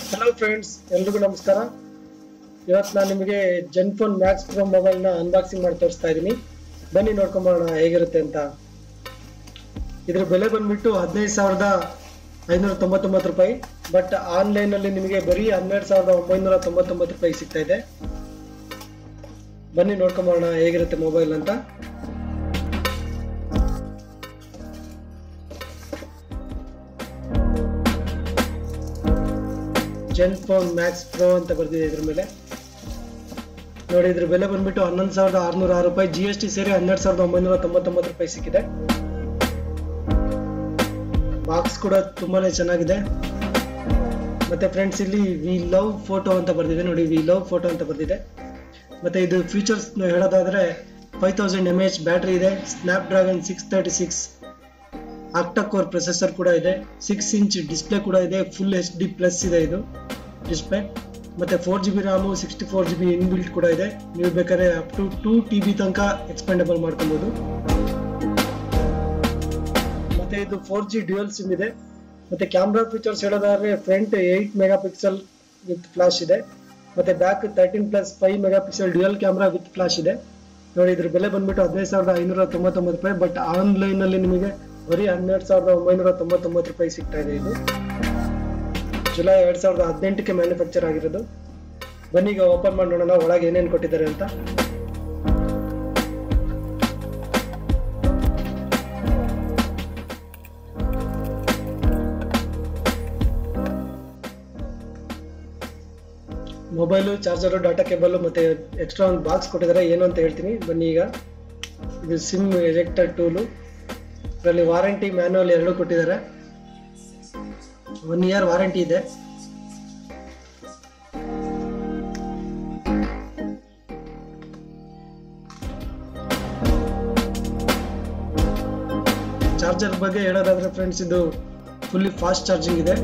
hello friends ಎಲ್ರಿಗೂ ನಮಸ್ಕಾರ ಇವತ್ತು ನಾನು ನಿಮಗೆ ಜೆನ್ಫೋನ್ ಮ್ಯಾಕ್ಸ್ ಪ್ರೋ ಮೊಬೈಲ್ನ ಅನ್ಬಾಕ್ಸಿಂಗ್ ಮಾಡಿ ತೋರಿಸ್ತಾ ಇದ್ದೀನಿ ಬನ್ನಿ ನೋಡ್ಕೊಂಬೋಣ ಹೇಗಿರುತ್ತೆ ಅಂತ ಇದ್ರ ಬೆಲೆ ಬಂದ್ಬಿಟ್ಟು ಹದಿನೈದು ಸಾವಿರದ ಐನೂರ ತೊಂಬತ್ತೊಂಬತ್ತು ರೂಪಾಯಿ ಬಟ್ ಆನ್ಲೈನಲ್ಲಿ ನಿಮಗೆ ಬರೀ ಹನ್ನೆರಡು ಸಾವಿರದ ಒಂಬೈನೂರ ತೊಂಬತ್ತೊಂಬತ್ತು ರೂಪಾಯಿ ಸಿಗ್ತಾ ಇದೆ ಬನ್ನಿ ನೋಡ್ಕೊಂಬೋಣ ಹೇಗಿರುತ್ತೆ ಮೊಬೈಲ್ ಅಂತ ಜೆನ್ ಫೋನ್ ಮ್ಯಾಕ್ಸ್ ಪ್ರೋ ಅಂತ ಬರ್ದಿದೆ ಇದ್ರ ಮೇಲೆ ನೋಡಿ ಇದ್ರ ಬೆಲೆ ಬಂದ್ಬಿಟ್ಟು ಹನ್ನೊಂದು ಸಾವಿರದ ಆರುನೂರ ಆರು ರೂಪಾಯಿ ಜಿ ಎಸ್ ಟಿ ಸೇರಿ ಹನ್ನೆರಡು ಸಾವಿರದ ಒಂಬೈನೂರ ತೊಂಬತ್ತೊಂಬತ್ತು ರೂಪಾಯಿ ಸಿಕ್ಕಿದೆ ಬಾಕ್ಸ್ ಕೂಡ ತುಂಬಾನೇ ಚೆನ್ನಾಗಿದೆ ಮತ್ತೆ ಫ್ರೆಂಡ್ಸ್ ಇಲ್ಲಿ ವಿ ಲವ್ ಫೋಟೋ ಅಂತ ಬರ್ದಿದೆ ನೋಡಿ ವಿ ಲವ್ ಫೋಟೋ ಅಂತ ಬರ್ದಿದೆ ಮತ್ತೆ ಇದು ಫೀಚರ್ಸ್ ಹೇಳೋದಾದ್ರೆ five thousand M H battery ಇದೆ Snapdragon six thirty six octacore processor ಕೂಡ ಇದೆ ಸಿಕ್ಸ್ ಇಂಚ್ ಡಿಸ್ಪ್ಲೇ ಕೂಡ ಇದೆ ಫುಲ್ ಎಚ್ ಡಿ ಪ್ಲಸ್ ಇದೆ ಇದು ಡಿಸ್ಪ್ಲೇ ಮತ್ತೆ four G B RAM sixty four G B inbuilt ಕೂಡ ಇದೆ ನೀವು ಬೇಕಾದ್ರೆ up to two T B ತನಕ ಎಕ್ಸ್ಪೆಂಡಬಲ್ ಮಾಡ್ಕೊಬೋದು ಮತ್ತೆ ಇದು ಫೋರ್ ಜಿ ಡ್ಯೂಯಲ್ ಸಿಮ್ ಇದೆ ಮತ್ತೆ ಕ್ಯಾಮ್ರಾ ಫೀಚರ್ಸ್ ಹೇಳೋದಾದ್ರೆ front eight megapixel with flash ಇದೆ ಮತ್ತೆ back thirteen plus five megapixel dual camera with flash ಇದೆ ನೋಡಿ ಇದ್ರ ಬೆಲೆ ಬಂದ್ಬಿಟ್ಟು ಹದಿನೈದು ಸಾವಿರದ ಐನೂರ ತೊಂಬತ್ತೊಂಬತ್ತು ರೂಪಾಯಿ ಬಟ್ ಆನ್ಲೈನ್ ಅಲ್ಲಿ ನಿಮಗೆ ಬರೀ ಹನ್ನೆರಡು ಸಾವಿರದ ಒಂಬೈನೂರ ತೊಂಬತ್ತೊಂಬತ್ತು ರೂಪಾಯಿ ಸಿಗ್ತಾ ಇದೆ ಇದು ಜುಲೈ ಎರಡ್ ಸಾವಿರದ ಹದಿನೆಂಟಕ್ಕೆ ಮ್ಯಾನುಫ್ಯಾಕ್ಚರ್ ಆಗಿರೋದು ಬನ್ನಿ ಈಗ ಓಪನ್ ಮಾಡಿ ನೋಡೋಣ ಒಳಗೆ ಏನೇನು ಕೊಟ್ಟಿದ್ದಾರೆ ಅಂತ ಮೊಬೈಲು ಚಾರ್ಜರು ಡಾಟಾ ಕೇಬಲ್ ಮತ್ತೆ ಎಕ್ಸ್ಟ್ರಾ ಒಂದು ಬಾಕ್ಸ್ ಕೊಟ್ಟಿದ್ದಾರೆ ಏನು ಅಂತ ಹೇಳ್ತೀನಿ ಬನ್ನಿ ಈಗ ಇದು ಸಿಮ್ ಎಜೆಕ್ಟರ್ ಟೂಲು ಇದರಲ್ಲಿ ವಾರಂಟಿ ಮ್ಯಾನುವಲ್ ಎರಡು ಕೊಟ್ಟಿದ್ದಾರೆ ಒನ್ ಇಯರ್ ವಾರಂಟಿ ಇದೆ ಚಾರ್ಜರ್ ಬಗ್ಗೆ ಹೇಳೋದಾದ್ರೆ ಫ್ರೆಂಡ್ಸ್ ಇದು ಫುಲ್ಲಿ ಫಾಸ್ಟ್ ಚಾರ್ಜಿಂಗ್ ಇದೆ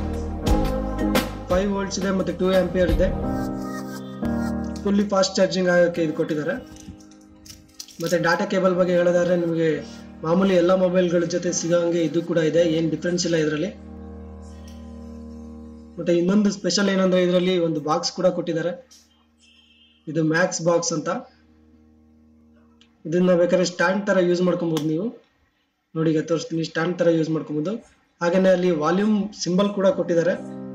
ಫೈವ್ ವೋಲ್ಟ್ಸ್ ಇದೆ ಮತ್ತೆ ಟೂ ಆಂಪಿಯರ್ ಇದೆ ಫುಲ್ಲಿ ಫಾಸ್ಟ್ ಚಾರ್ಜಿಂಗ್ ಆಗೋಕ್ಕೆ ಇದು ಕೊಟ್ಟಿದ್ದಾರೆ ಮತ್ತೆ ಡಾಟಾ ಕೇಬಲ್ ಬಗ್ಗೆ ಹೇಳೋದಾದ್ರೆ ನಿಮಗೆ ಮಾಮೂಲಿ ಎಲ್ಲ ಮೊಬೈಲ್ಗಳ ಜೊತೆ ಸಿಗೋಂಗೆ ಇದು ಕೂಡ ಇದೆ ಏನು ಡಿಫ್ರೆನ್ಸ್ ಇಲ್ಲ ಇದರಲ್ಲಿ ಮತ್ತೆ ಇನ್ನೊಂದು ಸ್ಪೆಷಲ್ ಏನಂದ್ರೆ ಇದರಲ್ಲಿ ಒಂದು ಬಾಕ್ಸ್ ಕೂಡ ಕೊಟ್ಟಿದ್ದಾರೆ ಇದು ಮ್ಯಾಕ್ಸ್ ಬಾಕ್ಸ್ ಅಂತ ಇದನ್ನ ಬೇಕಾದ್ರೆ ಸ್ಟ್ಯಾಂಡ್ ತರ ಯೂಸ್ ಮಾಡ್ಕೊಬಹುದು ನೀವು ನೋಡಿ ಈಗ ತೋರಿಸ್ತೀನಿ ಸ್ಟ್ಯಾಂಡ್ ತರ ಯೂಸ್ ಮಾಡ್ಕೊಬಹುದು ಹಾಗೇನೆ ಅಲ್ಲಿ ವಾಲ್ಯೂಮ್ ಸಿಂಬಲ್ ಕೂಡ ಕೊಟ್ಟಿದ್ದಾರೆ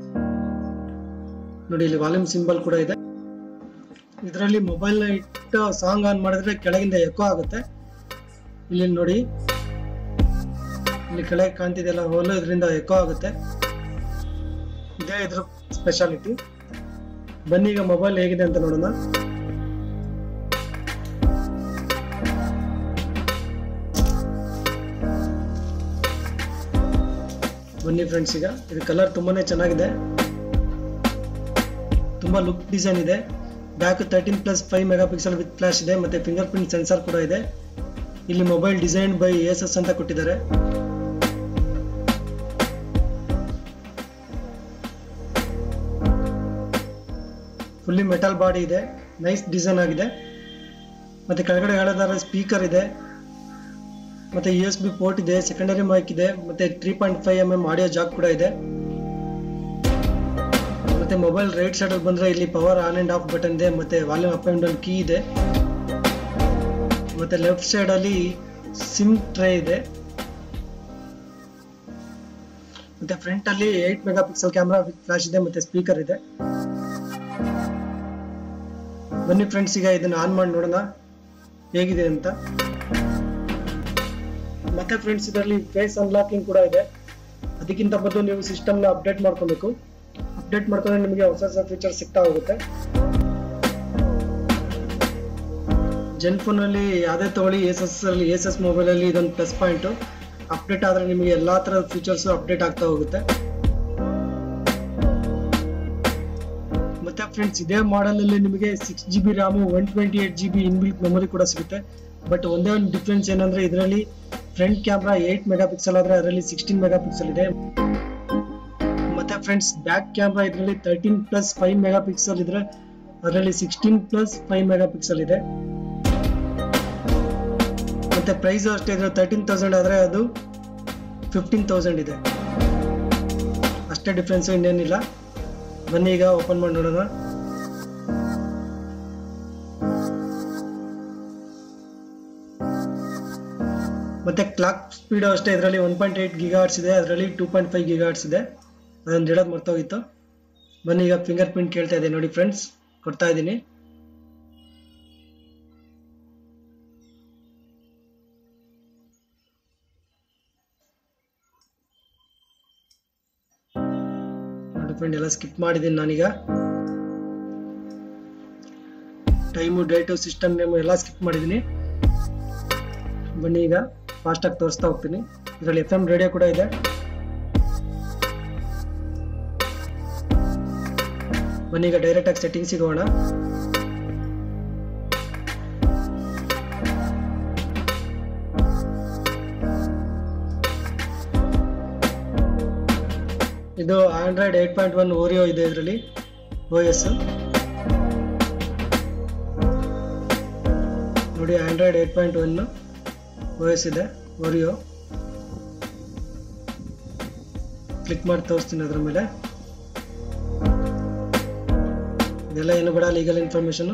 ನೋಡಿ ಇಲ್ಲಿ ವಾಲ್ಯೂಮ್ ಸಿಂಬಲ್ ಕೂಡ ಇದೆ ಇದರಲ್ಲಿ ಮೊಬೈಲ್ ನ ಇಟ್ಟು ಸಾಂಗ್ ಆನ್ ಮಾಡಿದ್ರೆ ಕೆಳಗಿಂದ ಎಕೋ ಆಗುತ್ತೆ ಇಲ್ಲಿ ನೋಡಿ ಇಲ್ಲಿ ಕೆಳಗೆ ಕಾಣ್ತಿದೆಯಲ್ಲ ಹೋಲು ಇದರಿಂದ ಎಕೋ ಆಗುತ್ತೆ ಇದೇ ಇದ್ರ ಸ್ಪೆಷಾಲಿಟಿ ಬನ್ನಿ ಈಗ ಮೊಬೈಲ್ ಹೇಗಿದೆ ಅಂತ ನೋಡೋಣ ಬನ್ನಿ ಫ್ರೆಂಡ್ಸ್ ಈಗ ಇದು ಕಲರ್ ತುಂಬಾನೇ ಚೆನ್ನಾಗಿದೆ ತುಂಬಾ ಲುಕ್ ಡಿಸೈನ್ ಇದೆ back thirteen plus five megapixel with flash ಇದೆ ಮತ್ತೆ ಫಿಂಗರ್ ಪ್ರಿಂಟ್ ಸೆನ್ಸರ್ ಕೂಡ ಇದೆ ಇಲ್ಲಿ mobile design by Asus ಅಂತ ಕೊಟ್ಟಿದ್ದಾರೆ ಫುಲ್ಲಿ ಮೆಟಲ್ ಬಾಡಿ ಇದೆ ನೈಸ್ ಡಿಸೈನ್ ಆಗಿದೆ ಮತ್ತೆ ಕೆಳಗಡೆ ಹೇಳೋದಾದ್ರೆ ಸ್ಪೀಕರ್ ಇದೆ ಮತ್ತೆ ಯು ಎಸ್ ಬಿ ಪೋರ್ಟ್ ಇದೆ ಸೆಕೆಂಡರಿ ಮೈಕ್ ಇದೆ ಮತ್ತೆ three point five M M audio jack ಕೂಡ ಇದೆ ಮತ್ತೆ ಮೊಬೈಲ್ ರೈಟ್ ಸೈಡ್ ಅಲ್ಲಿ ಬಂದ್ರೆ ಇಲ್ಲಿ power on and off button ಇದೆ ಮತ್ತೆ volume up and down key ಇದೆ ಮತ್ತೆ ಲೆಫ್ಟ್ ಸೈಡ್ ಅಲ್ಲಿ ಸಿಮ್ ಟ್ರೇ ಇದೆ ಮತ್ತೆ ಫ್ರಂಟ್ ಅಲ್ಲಿ eight megapixel camera with flash ಇದೆ ಮತ್ತೆ ಸ್ಪೀಕರ್ ಇದೆ ಬನ್ನಿ ಫ್ರೆಂಡ್ಸ್ ಈಗ ಇದನ್ನ ಆನ್ ಮಾಡಿ ನೋಡೋಣ ಹೇಗಿದೆ ಅಂತ ಮತ್ತೆ ಫ್ರೆಂಡ್ಸ್ ಇದರಲ್ಲಿ ಫೇಸ್ ಅನ್ಲಾಕಿಂಗ್ ಕೂಡ ಇದೆ ಅದಕ್ಕಿಂತ ಮೊದಲು ನೀವು ಸಿಸ್ಟಮ್ ನ ಅಪ್ಡೇಟ್ ಮಾಡ್ಕೊಬೇಕು ಅಪ್ಡೇಟ್ ಮಾಡ್ಕೊಂಡ್ರೆ ನಿಮಗೆ ಹೊಸ ಹೊಸ ಫೀಚರ್ ಸಿಗ್ತಾ ಹೋಗುತ್ತೆ ಜೆನ್ ಫೋನ್ ಅಲ್ಲಿ ಯಾವ್ದೇ ತಗೊಳ್ಳಿ ಎಸ್ ಎಸ್ ಅಲ್ಲಿ ಎಸ್ ಎಸ್ ಮೊಬೈಲ್ ಅಲ್ಲಿ ಇದೊಂದು ಪ್ಲಸ್ ಪಾಯಿಂಟ್ ಅಪ್ಡೇಟ್ ಆದ್ರೆ ನಿಮಗೆ ಎಲ್ಲಾ ತರದ ಫೀಚರ್ಸ್ ಅಪ್ಡೇಟ್ ಆಗ್ತಾ ಹೋಗುತ್ತೆ ಮತ್ತೆ ಫ್ರೆಂಡ್ಸ್ ಇದೇ ಮಾಡೆಲ್ ಅಲ್ಲಿ ನಿಮಗೆ six G B RAM one twenty eight G B inbuilt memory ಕೂಡ ಸಿಗುತ್ತೆ ಬಟ್ ಒಂದೇ ಒಂದು ಡಿಫ್ರೆನ್ಸ್ ಏನಂದ್ರೆ ಇದರಲ್ಲಿ front camera eight megapixel ಆದ್ರೆ ಅದರಲ್ಲಿ ಸಿಕ್ಸ್ಟೀನ್ ಮೆಗಾ ಪಿಕ್ಸೆಲ್ ಇದೆ ಮತ್ತೆ ಫ್ರೆಂಡ್ಸ್ ಬ್ಯಾಕ್ ಕ್ಯಾಮ್ರಾ ಇದರಲ್ಲಿ thirteen plus five megapixel ಇದ್ರೆ ಅದರಲ್ಲಿ sixteen plus five megapixel ಇದೆ ಮತ್ತೆ ಪ್ರೈಸ್ ಅಷ್ಟೇ ಇದ್ರೆ ತರ್ಟೀನ್ ತೌಸಂಡ್ ಆದ್ರೆ ಅದು ಫಿಫ್ಟೀನ್ ತೌಸಂಡ್ ಇದೆ ಅಷ್ಟೇ ಡಿಫ್ರೆನ್ಸ್ ಇನ್ನೇನಿಲ್ಲ ಬನ್ನಿ ಈಗ ಓಪನ್ ಮಾಡಿ ನೋಡೋಣ ಮತ್ತೆ ಕ್ಲಾಕ್ ಸ್ಪೀಡ್ ಅಷ್ಟೇ ಇದರಲ್ಲಿ ಒನ್ ಪಾಯಿಂಟ್ ಏಟ್ ಗಿಗಾಟ್ಸ್ ಇದೆ ಅದರಲ್ಲಿ ಟೂ ಪಾಯಿಂಟ್ ಫೈವ್ ಗಿಗಾಟ್ಸ್ ಇದೆ ಅದೊಂದು ಹೇಳೋದು ಮರ್ತೋಗಿತ್ತು ಬನ್ನಿ ಈಗ ಫಿಂಗರ್ ಪ್ರಿಂಟ್ ಕೇಳ್ತಾ ಇದೆ ನೋಡಿ ಫ್ರೆಂಡ್ಸ್ ಕೊಡ್ತಾ ಇದ್ದೀನಿ ನೋಡಿ ಫ್ರೆಂಡ್ ಎಲ್ಲ ಸ್ಕಿಪ್ ಮಾಡಿದ್ದೀನಿ ನಾನೀಗ ಟೈಮು ಡೇಟು ಸಿಸ್ಟಮ್ ನೇಮು ಎಲ್ಲ ಸ್ಕಿಪ್ ಮಾಡಿದ್ದೀನಿ ಬನ್ನಿ ಈಗ ಫಾಸ್ಟಾಗಿ ತೋರಿಸ್ತಾ ಹೋಗ್ತೀನಿ ಇದರಲ್ಲಿ ಎಫ್ ಎಂ ರೇಡಿಯೋ ಕೂಡ ಇದೆ ಬನ್ನಿ ಈಗ ಡೈರೆಕ್ಟಾಗಿ ಸೆಟ್ಟಿಂಗ್ಸಿಗೆ ಹೋಗೋಣ ಇದು Android eight point one Oreo ಇದೆ ಇದರಲ್ಲಿ ಓ ಎಸ್ ನೋಡಿ Android eight point one O S ಇದೆ ಓರಿಯೋ ಕ್ಲಿಕ್ ಮಾಡಿ ತೋರಿಸ್ತೀನಿ ಅದ್ರ ಮೇಲೆ ಇದೆಲ್ಲ ಏನು ಬೇಡ ಲೀಗಲ್ ಇನ್ಫಾರ್ಮೇಶನ್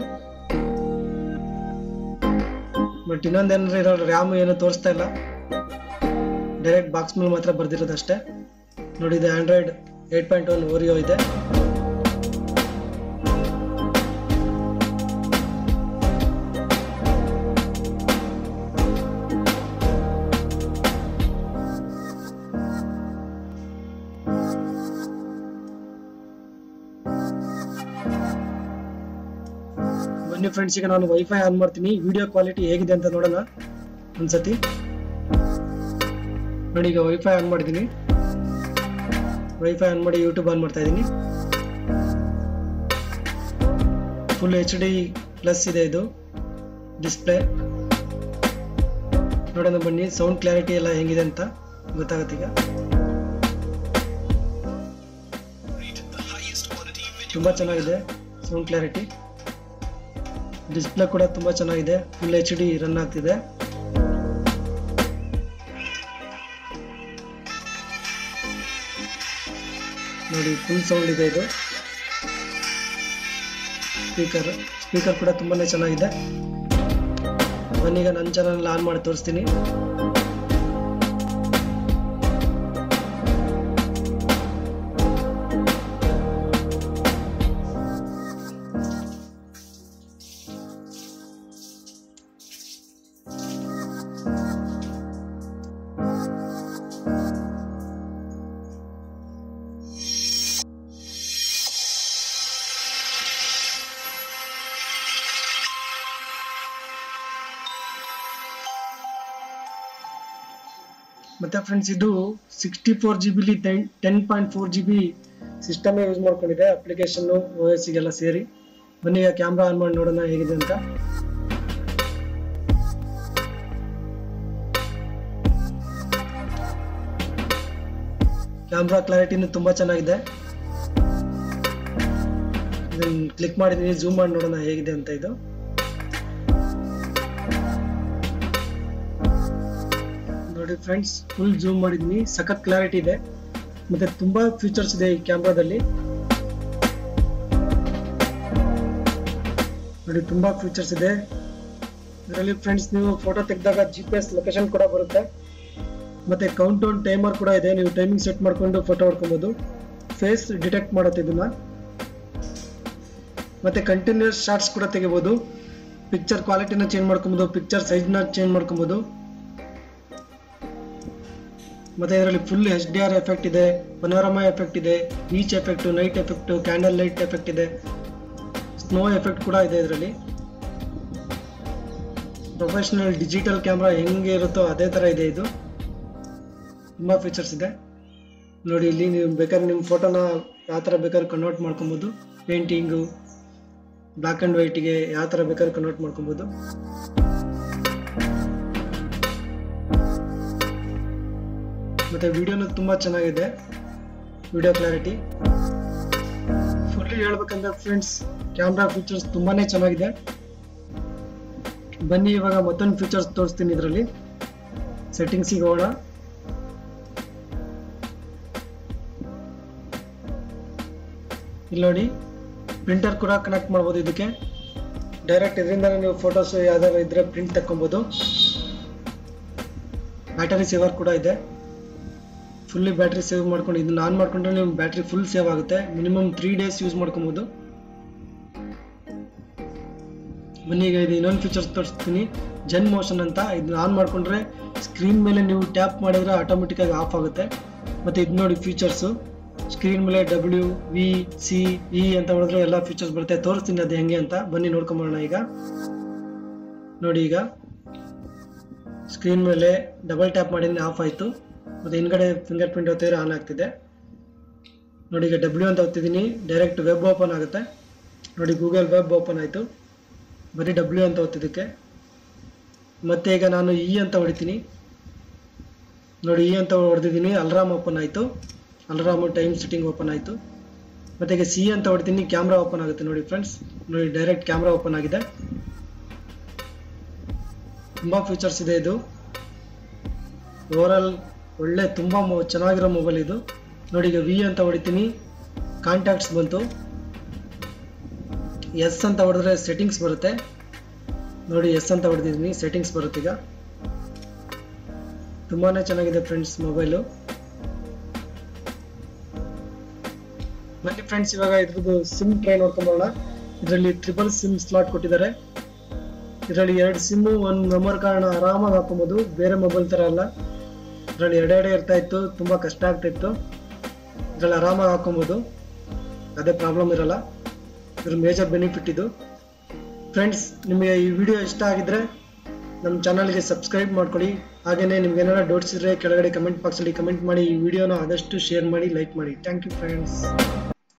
ಬಟ್ ಇನ್ನೊಂದೇನಾದ್ರೆ ಇರೋ ರ್ಯಾಮ್ ಏನು ತೋರಿಸ್ತಾ ಇಲ್ಲ ಡೈರೆಕ್ಟ್ ಬಾಕ್ಸ್ ಮೇಲೆ ಮಾತ್ರ ಬರ್ದಿರೋದು ಅಷ್ಟೇ ನೋಡಿ ಇದು Android eight point one Oreo ಇದೆ ಬನ್ನಿ ಫ್ರೆಂಡ್ಸ್ ಈಗ ನಾನು ವೈಫೈ ಆನ್ ಮಾಡ್ತೀನಿ ವಿಡಿಯೋ ಕ್ವಾಲಿಟಿ ಹೇಗಿದೆ ಅಂತ ನೋಡೋಣ ಒಂದ್ಸತಿ ನೋಡಿ ಈಗ ವೈಫೈ ಆನ್ ಮಾಡಿದ್ದೀನಿ ವೈಫೈ ಆನ್ ಮಾಡಿ ಯೂಟ್ಯೂಬ್ ಆನ್ ಮಾಡ್ತಾ ಇದ್ದೀನಿ ಫುಲ್ ಎಚ್ ಡಿ ಪ್ಲಸ್ ಇದೆ ಇದು ಡಿಸ್ಪ್ಲೇ ನೋಡೋಣ ಬನ್ನಿ ಸೌಂಡ್ ಕ್ಲಾರಿಟಿ ಎಲ್ಲ ಹೆಂಗಿದೆ ಅಂತ ಗೊತ್ತಾಗುತ್ತೆ ಈಗ ತುಂಬ ಚೆನ್ನಾಗಿದೆ ಸೌಂಡ್ ಕ್ಲಾರಿಟಿ ಡಿಸ್ಪ್ಲೇ ಕೂಡ ತುಂಬ ಚೆನ್ನಾಗಿದೆ ಫುಲ್ ಎಚ್ ಡಿ ರನ್ ಆಗ್ತಿದೆ ನೋಡಿ ಫುಲ್ ಸೌಂಡ್ ಇದೆ ಇದು ಸ್ಪೀಕರ್ ಸ್ಪೀಕರ್ ಕೂಡ ತುಂಬಾನೇ ಚೆನ್ನಾಗಿದೆ ಬನ್ನೀಗ ನನ್ನ ಚಾನಲ್ ಆನ್ ಮಾಡಿ ತೋರಿಸ್ತೀನಿ ಮತ್ತೆ ಫ್ರೆಂಡ್ಸ್ ಇದು ಸಿಕ್ಸ್ಟಿ ಫೋರ್ ಜಿ ಬಿಲಿ ten point four G B ಸಿಸ್ಟಮೇ ಯೂಸ್ ಮಾಡ್ಕೊಂಡಿದೆ ಅಪ್ಲಿಕೇಶನ್ ಓ ಎಸ್ ಗೆಲ್ಲ ಸೇರಿ ಬನ್ನಿ ಈಗ ಕ್ಯಾಮ್ರಾ ಆನ್ ಮಾಡಿ ನೋಡೋಣ ಹೇಗಿದೆ ಅಂತ ಕ್ಯಾಮ್ರಾ ಕ್ಲಾರಿಟಿನೂ ತುಂಬಾ ಚೆನ್ನಾಗಿದೆ ಇದನ್ನ ಕ್ಲಿಕ್ ಮಾಡಿದೀನಿ ಜೂಮ್ ಮಾಡಿ ನೋಡೋಣ ಹೇಗಿದೆ ಅಂತ ಇದು ನೋಡಿ ಫ್ರೆಂಡ್ಸ್ ಫುಲ್ ಜೂಮ್ ಮಾಡಿದೀನಿ ಸಖತ್ ಕ್ಲಾರಿಟಿ ಇದೆ ಮತ್ತೆ ತುಂಬಾ ಫೀಚರ್ಸ್ ಇದೆ ಈ ಕ್ಯಾಮ್ರಾದಲ್ಲಿ ನೋಡಿ ತುಂಬಾ ಫೀಚರ್ಸ್ ಇದೆ ಇದರಲ್ಲಿ ಫ್ರೆಂಡ್ಸ್ ನೀವು ಫೋಟೋ ತೆಗೆದಾಗ ಜಿ ಪಿ ಎಸ್ ಲೊಕೇಶನ್ ಕೂಡ ಬರುತ್ತೆ ಮತ್ತೆ ಕೌಂಟ್ ಡೌನ್ ಟೈಮರ್ ಕೂಡ ಇದೆ ನೀವು ಟೈಮಿಂಗ್ ಸೆಟ್ ಮಾಡ್ಕೊಂಡು ಫೋಟೋ ಹೊಡ್ಕೊಬೋದು ಫೇಸ್ ಡಿಟೆಕ್ಟ್ ಮಾಡುತ್ತೆ ಇದನ್ನ ಮತ್ತೆ ಕಂಟಿನ್ಯೂಸ್ ಶಾರ್ಟ್ಸ್ ಕೂಡ ತೆಗಿಬೋದು ಪಿಕ್ಚರ್ ಕ್ವಾಲಿಟಿನ ಚೇಂಜ್ ಮಾಡ್ಕೊಬೋದು ಪಿಕ್ಚರ್ ಸೈಜ್ನ ಚೇಂಜ್ ಮಾಡ್ಕೊಬೋದು ಮತ್ತೆ ಇದರಲ್ಲಿ full H D R effect ಇದೆ ಪನೋರಮಾ ಎಫೆಕ್ಟ್ ಇದೆ beach effect night effect candle light effect ಇದೆ ಸ್ನೋ ಎಫೆಕ್ಟ್ ಕೂಡ ಇದೆ ಇದರಲ್ಲಿ ಪ್ರೊಫೆಷನಲ್ ಡಿಜಿಟಲ್ ಕ್ಯಾಮ್ರಾ ಹೆಂಗೆ ಇರುತ್ತೋ ಅದೇ ಥರ ಇದೆ ಇದು ತುಂಬ ಫೀಚರ್ಸ್ ಇದೆ ನೋಡಿ ಇಲ್ಲಿ ನೀವು ಬೇಕಾದ್ರೆ ನಿಮ್ಮ ಫೋಟೋನ ಯಾವ ಥರ ಬೇಕಾದ್ರೆ ಕನ್ವರ್ಟ್ ಮಾಡ್ಕೊಬೋದು ಪೇಂಟಿಂಗು ಬ್ಲ್ಯಾಕ್ ಆ್ಯಂಡ್ ವೈಟಿಗೆ ಯಾವ ಥರ ಬೇಕಾದ್ರೆ ಕನ್ವರ್ಟ್ ಮಾಡ್ಕೊಬೋದು ಮತ್ತು ವಿಡಿಯೋನು ತುಂಬ ಚೆನ್ನಾಗಿದೆ ವಿಡಿಯೋ ಕ್ಲಾರಿಟಿ ಫುಲ್ಲಿ ಹೇಳ್ಬೇಕಂದ್ರೆ ಫ್ರೆಂಡ್ಸ್ ಕ್ಯಾಮ್ರಾ ಫೀಚರ್ಸ್ ತುಂಬಾನೇ ಚೆನ್ನಾಗಿದೆ ಬನ್ನಿ ಇವಾಗ ಮತ್ತೊಂದು ಫೀಚರ್ಸ್ ತೋರಿಸ್ತೀನಿ ಇದರಲ್ಲಿ ಸೆಟ್ಟಿಂಗ್ಸಿಗೆ ಹೋಗೋಣ ಇಲ್ಲಿ ನೋಡಿ ಪ್ರಿಂಟರ್ ಕೂಡ ಕನೆಕ್ಟ್ ಮಾಡ್ಬೋದು ಇದಕ್ಕೆ ಡೈರೆಕ್ಟ್ ಇದರಿಂದ ನೀವು ಫೋಟೋಸ್ ಯಾವ್ದಾದ್ರು ಇದ್ರೆ ಪ್ರಿಂಟ್ ತಕ್ಕೊಬೋದು ಬ್ಯಾಟರಿ ಸೇವರ್ ಕೂಡ ಇದೆ ಫುಲ್ಲಿ ಬ್ಯಾಟ್ರಿ ಸೇವ್ ಮಾಡ್ಕೊಂಡು ಇದನ್ನ ಆನ್ ಮಾಡ್ಕೊಂಡ್ರೆ ನಿಮ್ಮ ಬ್ಯಾಟ್ರಿ ಫುಲ್ ಸೇವ್ ಆಗುತ್ತೆ ಮಿನಿಮಮ್ ತ್ರೀ ಡೇಸ್ ಯೂಸ್ ಮಾಡ್ಕೊಬೋದು ಬನ್ನಿ ಈಗ ಇದು ಇನ್ನೊಂದು ಫೀಚರ್ಸ್ ತೋರಿಸ್ತೀನಿ ಜನ್ ಮೋಷನ್ ಅಂತ ಇದನ್ನ ಆನ್ ಮಾಡ್ಕೊಂಡ್ರೆ ಸ್ಕ್ರೀನ್ ಮೇಲೆ ನೀವು ಟ್ಯಾಪ್ ಮಾಡಿದ್ರೆ ಆಟೋಮೆಟಿಕ್ ಆಗಿ ಆಫ್ ಆಗುತ್ತೆ ಮತ್ತೆ ಇದು ನೋಡಿ ಫೀಚರ್ಸು ಸ್ಕ್ರೀನ್ ಮೇಲೆ ಡಬ್ಲ್ಯೂ ವಿ ಸಿ ಇ ಅಂತ ಹೊಡೆದ್ರೆ ಎಲ್ಲ ಫೀಚರ್ಸ್ ಬರುತ್ತೆ ತೋರಿಸ್ತೀನಿ ಅದು ಹೆಂಗೆ ಅಂತ ಬನ್ನಿ ನೋಡ್ಕೊಂಬರೋಣ ಈಗ ನೋಡಿ ಈಗ ಸ್ಕ್ರೀನ್ ಮೇಲೆ ಡಬಲ್ ಟ್ಯಾಪ್ ಮಾಡಿದ್ರೆ ಆಫ್ ಆಯಿತು ಮತ್ತು ಹಿಂದ್ಗಡೆ ಫಿಂಗರ್ ಪ್ರಿಂಟ್ ಹೊತ್ತಿದ್ರೆ ಆನ್ ಆಗ್ತಿದೆ ನೋಡಿ ಈಗ ಡಬ್ಲ್ಯೂ ಅಂತ ಒತ್ತಿದ್ದೀನಿ ಡೈರೆಕ್ಟ್ ವೆಬ್ ಓಪನ್ ಆಗುತ್ತೆ ನೋಡಿ ಗೂಗಲ್ ವೆಬ್ ಓಪನ್ ಆಯಿತು ಬರೀ ಡಬ್ಲ್ಯೂ ಅಂತ ಒತ್ತಿದ್ದಕ್ಕೆ ಮತ್ತೆ ಈಗ ನಾನು ಇ ಅಂತ ಹೊಡಿತೀನಿ ನೋಡಿ ಇ ಅಂತ ಹೊಡೆದಿದ್ದೀನಿ ಅಲ್ರಾಮ್ ಓಪನ್ ಆಯಿತು ಅಲ್ರಾಮ್ ಟೈಮ್ ಸೆಟ್ಟಿಂಗ್ ಓಪನ್ ಆಯಿತು ಮತ್ತೆ ಈಗ ಸಿ ಅಂತ ಹೊಡ್ತೀನಿ ಕ್ಯಾಮ್ರಾ ಓಪನ್ ಆಗುತ್ತೆ ನೋಡಿ ಫ್ರೆಂಡ್ಸ್ ನೋಡಿ ಡೈರೆಕ್ಟ್ ಕ್ಯಾಮ್ರಾ ಓಪನ್ ಆಗಿದೆ ತುಂಬ ಫೀಚರ್ಸ್ ಇದೆ ಇದು ಓವರಾಲ್ ಒಳ್ಳೆ ತುಂಬ ಮೊ- ಚೆನ್ನಾಗಿರೋ ಮೊಬೈಲ್ ಇದು ನೋಡಿ ಈಗ ವಿ ಅಂತ ಹೊಡಿತೀನಿ ಕಾಂಟ್ಯಾಕ್ಟ್ಸ್ ಬಂತು ಎಸ್ ಅಂತ ಹೊಡೆದ್ರೆ ಸೆಟ್ಟಿಂಗ್ಸ್ ಬರುತ್ತೆ ನೋಡಿ ಎಸ್ ಅಂತ ಹೊಡೆದಿದ್ದೀನಿ ಸೆಟ್ಟಿಂಗ್ಸ್ ಬರುತ್ತೆ ಈಗ ತುಂಬಾ ಚೆನ್ನಾಗಿದೆ ಫ್ರೆಂಡ್ಸ್ ಮೊಬೈಲು ಬನ್ನಿ ಫ್ರೆಂಡ್ಸ್ ಇವಾಗ ಇದ್ರದ್ದು ಸಿಮ್ ಟ್ರೈ ನೋಡ್ಕೊಂಬೋಣ ಇದರಲ್ಲಿ ಟ್ರಿಬಲ್ ಸಿಮ್ ಸ್ಲಾಟ್ ಕೊಟ್ಟಿದ್ದಾರೆ ಇದರಲ್ಲಿ ಎರಡು ಸಿಮ್ಮು ಒಂದು ಮೆಮೊರಿ ಕಾರ್ಡ್ನ ಆರಾಮಾಗಿ ಹಾಕೊಬೋದು ಬೇರೆ ಮೊಬೈಲ್ ಥರ ಅಲ್ಲ ಇದರಲ್ಲಿ ಎರಡೆರಡೆ ಇರ್ತಾ ಇತ್ತು ತುಂಬ ಕಷ್ಟ ಆಗ್ತಾ ಇತ್ತು ಇದರಲ್ಲಿ ಆರಾಮಾಗಿ ಹಾಕೊಬೋದು ಅದೇ ಪ್ರಾಬ್ಲಮ್ ಇರಲ್ಲ ಇದ್ರ ಮೇಜರ್ ಬೆನಿಫಿಟ್ ಇದು ಫ್ರೆಂಡ್ಸ್ ನಿಮಗೆ ಈ ವಿಡಿಯೋ ಇಷ್ಟ ಆಗಿದ್ರೆ ನಮ್ಮ ಚಾನಲ್ಗೆ ಸಬ್ಸ್ಕ್ರೈಬ್ ಮಾಡ್ಕೊಳ್ಳಿ ಹಾಗೆಯೇ ನಿಮ್ಗೆ ಏನಾರ ಡೌಟ್ಸ್ ಇದ್ರೆ ಕೆಳಗಡೆ ಕಮೆಂಟ್ ಬಾಕ್ಸಲ್ಲಿ ಕಮೆಂಟ್ ಮಾಡಿ ಈ ವಿಡಿಯೋನ ಆದಷ್ಟು ಶೇರ್ ಮಾಡಿ ಲೈಕ್ ಮಾಡಿ ಥ್ಯಾಂಕ್ ಯು ಫ್ರೆಂಡ್ಸ್